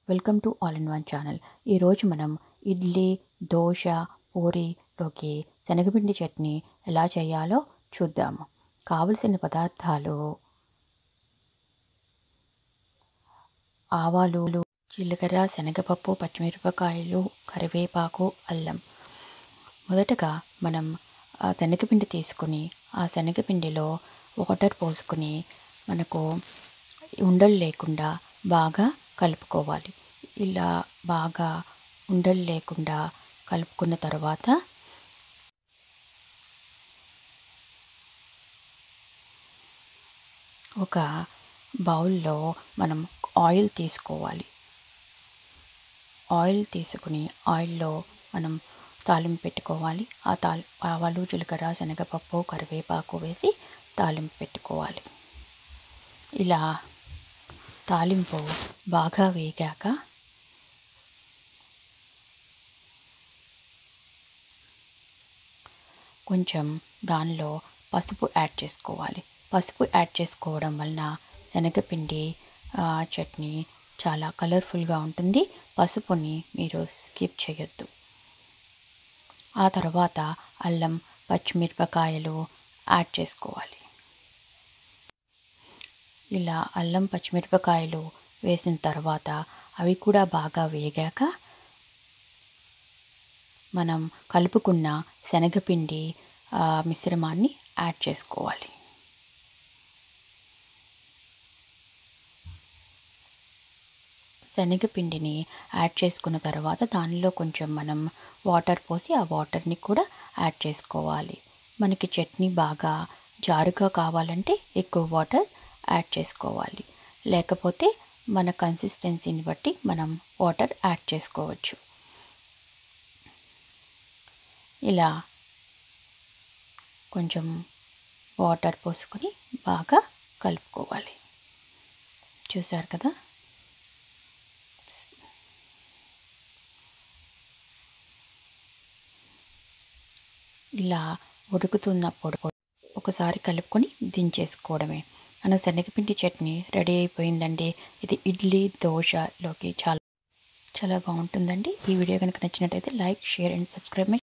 welcome to all in one channel ఈరోజు మనం ఇడ్లీ దోశ పూరీలోకి శనగపిండి చట్నీ ఎలా చేయాలో చూద్దాము కావలసిన పదార్థాలు ఆవాలు జీలకర్ర శనగపప్పు పచ్చిమిరపకాయలు కరివేపాకు అల్లం మొదటగా మనం ఆ శనగపిండి తీసుకుని ఆ శనగపిండిలో వాటర్ పోసుకుని మనకు ఉండలు లేకుండా బాగా కలుపుకోవాలి ఇలా బాగా ఉండలు లేకుండా కలుపుకున్న తర్వాత ఒక బౌల్లో మనం ఆయిల్ తీసుకోవాలి ఆయిల్ తీసుకుని ఆయిల్లో మనం తాలింపు పెట్టుకోవాలి ఆ తాలి ఆవాలు జీలకర్ర శనగపప్పు కరివేపాకు వేసి తాలింపు పెట్టుకోవాలి ఇలా తాలింపు బాగా వేగాక కొంచెం దానిలో పసుపు యాడ్ చేసుకోవాలి పసుపు యాడ్ చేసుకోవడం వలన శనగపిండి చట్నీ చాలా కలర్ఫుల్గా ఉంటుంది పసుపుని మీరు స్కిప్ చేయొద్దు ఆ తర్వాత అల్లం పచ్చిమిరపకాయలు యాడ్ చేసుకోవాలి ఇలా అల్లం పచ్చిమిరపకాయలు వేసిన తర్వాత అవి కూడా బాగా వేగాక మనం కలుపుకున్న శనగపిండి మిశ్రమాన్ని యాడ్ చేసుకోవాలి శనగపిండిని యాడ్ చేసుకున్న తర్వాత దానిలో కొంచెం మనం వాటర్ పోసి ఆ వాటర్ని కూడా యాడ్ చేసుకోవాలి మనకి చట్నీ బాగా జారుగా కావాలంటే ఎక్కువ వాటర్ యాడ్ చేసుకోవాలి లేకపోతే మన కన్సిస్టెన్సీని బట్టి మనం వాటర్ యాడ్ చేసుకోవచ్చు ఇలా కొంచెం వాటర్ పోసుకొని బాగా కలుపుకోవాలి చూసారు కదా ఇలా ఉడుకుతున్నప్పుడు ఒకసారి కలుపుకొని దించేసుకోవడమే మన శనగపిండి చట్నీ రెడీ అయిపోయిందండి ఇది ఇడ్లీ దోశలోకి చాలా చాలా బాగుంటుందండి ఈ వీడియో కనుక నచ్చినట్టయితే లైక్ షేర్ అండ్ సబ్స్క్రైబ్